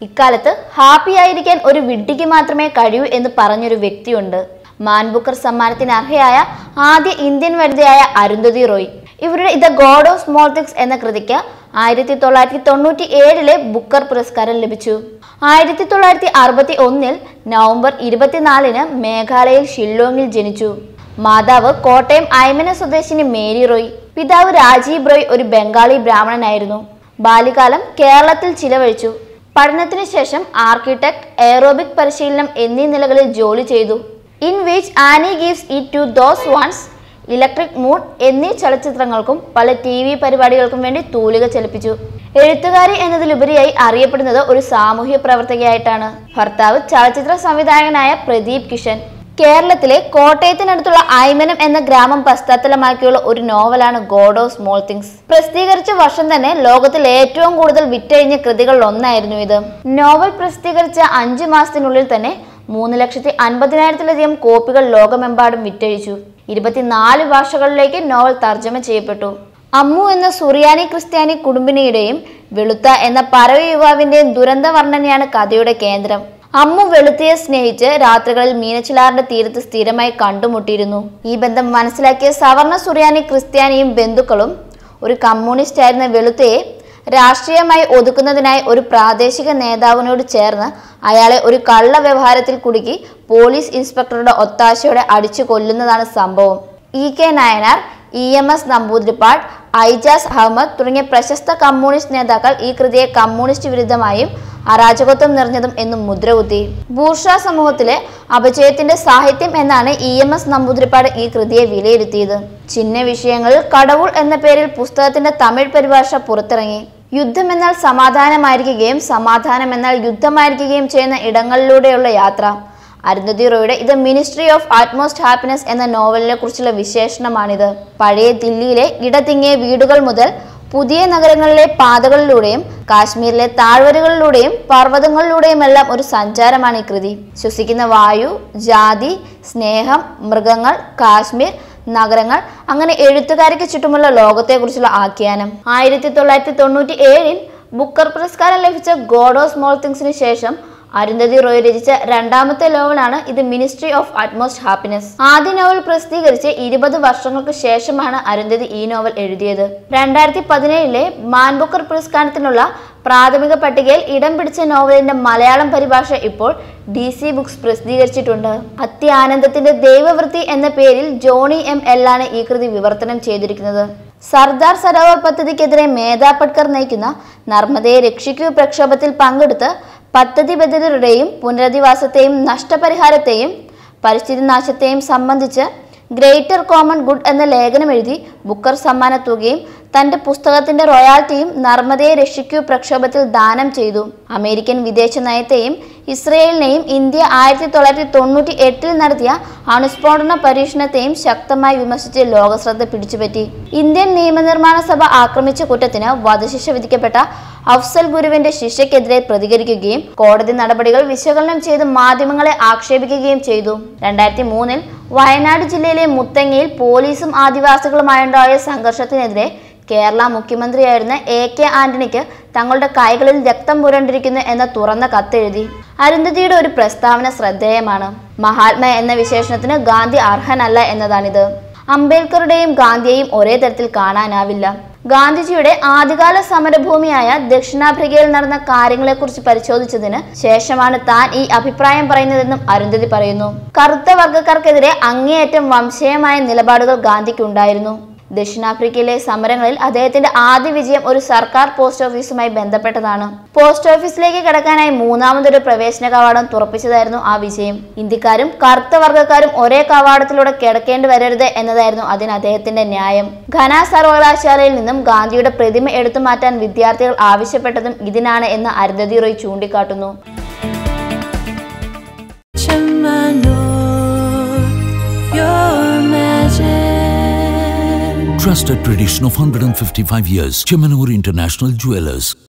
ഇക്കാലത്ത് ഹാപ്പി ആയിരിക്കാൻ ഒരു വിഡ്ഢിക്ക് മാത്രമേ കഴിയൂ എന്ന് പറഞ്ഞൊരു വ്യക്തിയുണ്ട് മാൻ ബുക്കർ സമ്മാനത്തിന് അർഹയായ ആദ്യ ഇന്ത്യൻ വനിതയായ അരുന്ധതി റോയ് ഇവരുടെ the God of Small Things എന്ന കൃതിക്ക് ആയിരത്തി തൊള്ളായിരത്തി തൊണ്ണൂറ്റി ഏഴിലെ ബുക്കർ പുരസ്കാരം ലഭിച്ചു ആയിരത്തി തൊള്ളായിരത്തി അറുപത്തി ഒന്നിൽ നവംബർ ഇരുപത്തിനാലിന് മേഘാലയയിൽ ഷില്ലോങ്ങിൽ ജനിച്ചു മാതാവ് കോട്ടയം ഐമന സ്വദേശിനി മേരി റോയ് പിതാവ് രാജീവ് റോയ് ഒരു ബംഗാളി ബ്രാഹ്മണനായിരുന്നു ബാല്യകാലം കേരളത്തിൽ ചിലവഴിച്ചു പഠനത്തിനു ശേഷം ആർക്കിടെക്ട് എയറോബിക് പരിശീലനം എന്നീ നിലകളിൽ ജോലി ചെയ്തു In Which Annie Gives It to Those Ones Electric Moon എന്നീ ചലച്ചിത്രങ്ങൾക്കും പല ടി വി പരിപാടികൾക്കും വേണ്ടി തൂലിക ചലിപ്പിച്ചു എഴുത്തുകാരി എന്നതിലുപരിയായി അറിയപ്പെടുന്നത് ഒരു സാമൂഹ്യ പ്രവർത്തകയായിട്ടാണ് ഭർത്താവ് ചലച്ചിത്ര സംവിധായകനായ പ്രദീപ് കിഷൻ കേരളത്തിലെ കോട്ടയത്തിനടുത്തുള്ള ഐമനം എന്ന ഗ്രാമം പശ്ചാത്തലമാക്കിയുള്ള ഒരു നോവലാണ് ഗോഡ് ഓഫ് സ്മോൾ തിങ്സ് പ്രസിദ്ധീകരിച്ച വർഷം തന്നെ ലോകത്തിൽ ഏറ്റവും കൂടുതൽ വിറ്റഴിഞ്ഞ കൃതികളിൽ ഒന്നായിരുന്നു ഇത് നോവൽ പ്രസിദ്ധീകരിച്ച അഞ്ചു മാസത്തിനുള്ളിൽ തന്നെ മൂന്ന് ലക്ഷത്തി അൻപതിനായിരത്തിലധികം കോപ്പികൾ ലോകമെമ്പാടും വിറ്റഴിച്ചു ഇരുപത്തിനാല് ഭാഷകളിലേക്ക് നോവൽ തർജ്ജമ ചെയ്യപ്പെട്ടു അമ്മു എന്ന സുറിയാനി ക്രിസ്ത്യാനി കുടുംബിനിയുടെയും വെളുത്ത എന്ന പറവ യുവാവിന്റെയും ദുരന്ത വർണ്ണനയാണ് കഥയുടെ കേന്ദ്രം അമ്മു വെളുത്തിയെ സ്നേഹിച്ച് രാത്രികളിൽ മീനച്ചിലാറിന്റെ തീരത്ത് സ്ഥിരമായി കണ്ടുമുട്ടിയിരുന്നു ഈ ബന്ധം മനസ്സിലാക്കിയ സവർണ സുറിയാനി ക്രിസ്ത്യാനിയും ബന്ധുക്കളും ഒരു കമ്മ്യൂണിസ്റ്റ് ആയിരുന്ന വെളുത്തയെ രാഷ്ട്രീയമായി ഒതുക്കുന്നതിനായി ഒരു പ്രാദേശിക നേതാവിനോട് ചേർന്ന് അയാളെ ഒരു കള്ള വ്യവഹാരത്തിൽ കുടുക്കി പോലീസ് ഇൻസ്പെക്ടറുടെ ഒത്താശയോടെ അടിച്ചു കൊല്ലുന്നതാണ് സംഭവം E K Nayanar E M S Namboodiripad Aijaz Ahmad തുടങ്ങിയ പ്രശസ്ത കമ്മ്യൂണിസ്റ്റ് നേതാക്കൾ ഈ കൃതിയെ കമ്മ്യൂണിസ്റ്റ് വിരുദ്ധമായും അരാജകത്വം നിറഞ്ഞതും എന്നും മുദ്രകുത്തി ബൂർഷ സമൂഹത്തിലെ അപജയത്തിന്റെ സാഹിത്യം എന്നാണ് ഇ എം എസ് നമ്പൂതിരിപ്പാട് ഈ കൃതിയെ വിലയിരുത്തിയത് ചിഹ്ന വിഷയങ്ങളിൽ കടവുൾ എന്ന പേരിൽ പുസ്തകത്തിന്റെ തമിഴ് പരിഭാഷ പുറത്തിറങ്ങി യുദ്ധം എന്നാൽ സമാധാനമായിരിക്കുകയും സമാധാനം എന്നാൽ യുദ്ധമായിരിക്കുകയും ചെയ്യുന്ന ഇടങ്ങളിലൂടെയുള്ള യാത്ര അരുന്ധതി റോയുടെ ഇത് മിനിസ്ട്രി ഓഫ് ആറ്റ്മോസ്റ്റ് ഹാപ്പിനെസ് എന്ന നോവലിനെ കുറിച്ചുള്ള വിശേഷണമാണിത് പഴയ ദില്ലിയിലെ ഇടതിങ്ങിയ വീടുകൾ മുതൽ പുതിയ നഗരങ്ങളിലെ പാതകളിലൂടെയും കാശ്മീരിലെ താഴ്വരകളിലൂടെയും പർവ്വതങ്ങളിലൂടെയുമെല്ലാം ഒരു സഞ്ചാരമാണ് ഈ കൃതി ശ്വസിക്കുന്ന വായു ജാതി സ്നേഹം മൃഗങ്ങൾ കാശ്മീർ നഗരങ്ങൾ അങ്ങനെ എഴുത്തുകാരിക്ക് ചുറ്റുമുള്ള ലോകത്തെക്കുറിച്ചുള്ള ആഖ്യാനം ആയിരത്തി തൊള്ളായിരത്തി തൊണ്ണൂറ്റി ഏഴിൽ ബുക്കർ പുരസ്കാരം ലഭിച്ച ഗോഡ് ഓഫ് സ്മോൾ തിങ്സിന് ശേഷം അരുന്ധതി റോയ് രചിച്ച രണ്ടാമത്തെ നോവലാണ് ഇത് മിനിസ്ട്രി ഓഫ് അറ്റ്മോസ്റ്റ് ഹാപ്പിനെസ് ആദ്യ നോവൽ പ്രസിദ്ധീകരിച്ച് ഇരുപത് വർഷങ്ങൾക്ക് ശേഷമാണ് അരുന്ധതി ഈ നോവൽ എഴുതിയത് രണ്ടായിരത്തി പതിനേഴിലെ മാൻ ബുക്കർ പുരസ്കാരത്തിനുള്ള പ്രാഥമിക പട്ടികയിൽ ഇടം പിടിച്ച നോവലിന്റെ മലയാളം പരിഭാഷ ഇപ്പോൾ ഡി സി ബുക്സ് പ്രസിദ്ധീകരിച്ചിട്ടുണ്ട് അത്യാനന്ദത്തിന്റെ ദൈവവൃത്തി എന്ന പേരിൽ ജോണി എം എല്ലാണ് ഈ കൃതി വിവർത്തനം ചെയ്തിരിക്കുന്നത് സർദാർ സരോവർ പദ്ധതിക്കെതിരെ മേധാ പട്കർ നയിക്കുന്ന നർമ്മദയെ രക്ഷിക്കൂ പ്രക്ഷോഭത്തിൽ പങ്കെടുത്ത് പദ്ധതിബദ്ധരുടെയും പുനരധിവാസത്തെയും നഷ്ടപരിഹാരത്തെയും പരിസ്ഥിതി നാശത്തെയും സംബന്ധിച്ച് ഗ്രേറ്റർ കോമൺ ഗുഡ് എന്ന ലേഖനം എഴുതി ബുക്കർ സമ്മാന തുകയും തന്റെ പുസ്തകത്തിന്റെ റോയാൽറ്റിയും നർമ്മദയെ രക്ഷിക്കൂ പ്രക്ഷോഭത്തിൽ ദാനം ചെയ്തു അമേരിക്കൻ വിദേശ നയത്തെയും ഇസ്രയേലിനെയും ഇന്ത്യ ആയിരത്തി തൊള്ളായിരത്തി തൊണ്ണൂറ്റി എട്ടിൽ നടത്തിയ അണുസ്ഫോടന പരീക്ഷണത്തെയും ശക്തമായി വിമർശിച്ച് ലോകശ്രദ്ധ പിടിച്ചുപറ്റി ഇന്ത്യൻ നിയമനിർമ്മാണ സഭ ആക്രമിച്ച കുറ്റത്തിന് വധശിക്ഷ വിധിക്കപ്പെട്ട അഫ്സൽ ഗുരുവിന്റെ ശിക്ഷയ്ക്കെതിരെ പ്രതികരിക്കുകയും കോടതി നടപടികൾ വിശകലനം ചെയ്ത് മാധ്യമങ്ങളെ ആക്ഷേപിക്കുകയും ചെയ്തു രണ്ടായിരത്തി മൂന്നിൽ വയനാട് ജില്ലയിലെ മുത്തങ്ങയിൽ പോലീസും ആദിവാസികളുമായുണ്ടായ സംഘർഷത്തിനെതിരെ കേരള മുഖ്യമന്ത്രിയായിരുന്ന എ കെ ആന്റണിക്ക് തങ്ങളുടെ കൈകളിൽ രക്തം പുരണ്ടിരിക്കുന്നു എന്ന തുറന്ന കത്തെഴുതി അരുന്ധതിയുടെ ഒരു പ്രസ്താവന ശ്രദ്ധേയമാണ് മഹാത്മ എന്ന വിശേഷണത്തിന് ഗാന്ധി അർഹനല്ല എന്നതാണിത് അംബേദ്കറുടെയും ഗാന്ധിയെയും ഒരേ തരത്തിൽ കാണാനാവില്ല ഗാന്ധിജിയുടെ ആദ്യകാല സമരഭൂമിയായ ദക്ഷിണാഫ്രിക്കയിൽ നടന്ന കാര്യങ്ങളെക്കുറിച്ച് പരിശോധിച്ചതിന് ശേഷമാണ് താൻ ഈ അഭിപ്രായം പറയുന്നതെന്നും അരുന്ധതി പറയുന്നു കറുത്ത വർഗ്ഗക്കാർക്കെതിരെ അങ്ങേയറ്റം വംശീയമായ നിലപാടുകൾ ഗാന്ധിക്കുണ്ടായിരുന്നു ദക്ഷിണാഫ്രിക്കയിലെ സമരങ്ങളിൽ അദ്ദേഹത്തിന്റെ ആദ്യ വിജയം ഒരു സർക്കാർ പോസ്റ്റ് ഓഫീസുമായി ബന്ധപ്പെട്ടതാണ് പോസ്റ്റ് ഓഫീസിലേക്ക് കടക്കാനായി മൂന്നാമതൊരു പ്രവേശന കവാടം തുറപ്പിച്ചതായിരുന്നു ആ വിജയം ഇന്ത്യക്കാരും കറുത്ത വർഗ്ഗക്കാരും ഒരേ കവാടത്തിലൂടെ കിടക്കേണ്ടി വരരുത് എന്നതായിരുന്നു അതിന് അദ്ദേഹത്തിന്റെ ന്യായം ഘന സർവകലാശാലയിൽ നിന്നും ഗാന്ധിയുടെ പ്രതിമ എടുത്തു മാറ്റാൻ വിദ്യാർത്ഥികൾ ആവശ്യപ്പെട്ടതും ഇതിനാണ് എന്ന് അരുന്ധതി റോയ് ചൂണ്ടിക്കാട്ടുന്നു Chamanur, your magic. Trusted tradition of 155 years. Chemanur International Jewelers.